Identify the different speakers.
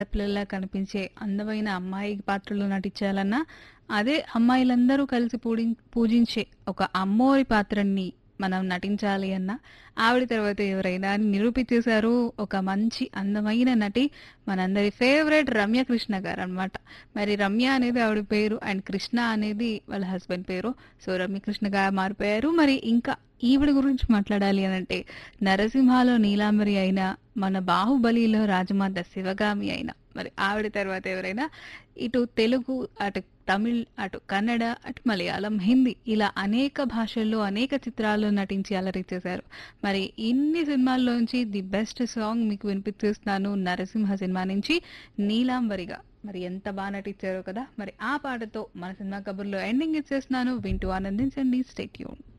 Speaker 1: ఆడపిల్లలా కనిపించే అందమైన అమ్మాయి పాత్రలో నటించాలన్నా అదే అమ్మాయిలందరూ కలిసి పూడి పూజించే ఒక అమ్మోరి పాత్రని మనం నటించాలి అన్నా ఆవిడ తర్వాత ఎవరైనా అని నిరూపించేశారు ఒక మంచి అందమైన నటి మనందరి ఫేవరెట్ రమ్య కృష్ణ గారు అన్నమాట మరి రమ్య అనేది ఆవిడ పేరు అండ్ కృష్ణ అనేది వాళ్ళ హస్బెండ్ పేరు సో రమ్య కృష్ణ గారు మారిపోయారు మరి ఇంకా ఈవిడ గురించి మాట్లాడాలి అని అంటే నరసింహలో నీలాంబరి అయినా మన బాహుబలిలో రాజమాత శివగామి అయినా మరి ఆవిడ తర్వాత ఎవరైనా ఇటు తెలుగు అటు తమిళ్ అటు కన్నడ అటు మలయాళం హిందీ ఇలా అనేక భాషల్లో అనేక చిత్రాల్లో నటించి అలరించేశారు మరి ఇన్ని సినిమాల్లోంచి ది బెస్ట్ సాంగ్ మీకు వినిపించేస్తున్నాను నరసింహ సినిమా నుంచి నీలాంబరిగా మరి ఎంత బాగా నటించారో కదా మరి ఆ పాటతో మన సినిమా కబుర్లో ఎండింగ్ ఇచ్చేస్తున్నాను వింటూ ఆనందించండి స్టేట్యూన్